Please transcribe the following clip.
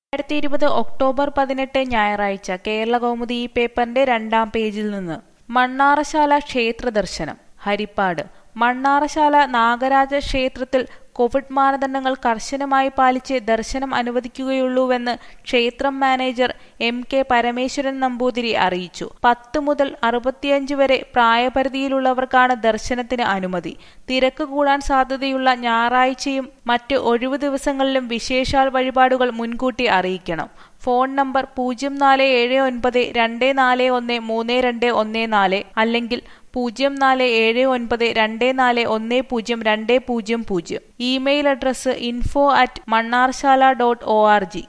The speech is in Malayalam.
രണ്ടായിരത്തി ഇരുപത് ഒക്ടോബർ പതിനെട്ട് ഞായറാഴ്ച കേരളകൗമുദി ഈ പേപ്പറിന്റെ രണ്ടാം പേജിൽ നിന്ന് മണ്ണാറശാല ക്ഷേത്ര ദർശനം ഹരിപ്പാട് മണ്ണാറശാല നാഗരാജ ക്ഷേത്രത്തിൽ കോവിഡ് മാനദണ്ഡങ്ങൾ കർശനമായി പാലിച്ച് ദർശനം അനുവദിക്കുകയുള്ളൂവെന്ന് ക്ഷേത്രം manager M K Parameswaran Namboothiri അറിയിച്ചു പത്ത് മുതൽ അറുപത്തിയഞ്ച് വരെ പ്രായപരിധിയിലുള്ളവർക്കാണ് ദർശനത്തിന് അനുമതി തിരക്ക് കൂടാൻ സാധ്യതയുള്ള ഞായറാഴ്ചയും മറ്റ് ഒഴിവു ദിവസങ്ങളിലും വിശേഷാൽ വഴിപാടുകൾ മുൻകൂട്ടി അറിയിക്കണം ഫോൺ നമ്പർ പൂജ്യം നാല് ഏഴ് ഒൻപത് രണ്ട് നാല് ഒന്ന് മൂന്ന് രണ്ട് ഒന്ന് നാല് അല്ലെങ്കിൽ പൂജ്യം നാല് ഏഴ് ഒൻപത് രണ്ട് നാല് ഒന്ന് പൂജ്യം രണ്ട് പൂജ്യം പൂജ്യം email address info at Mannarasala dot O R G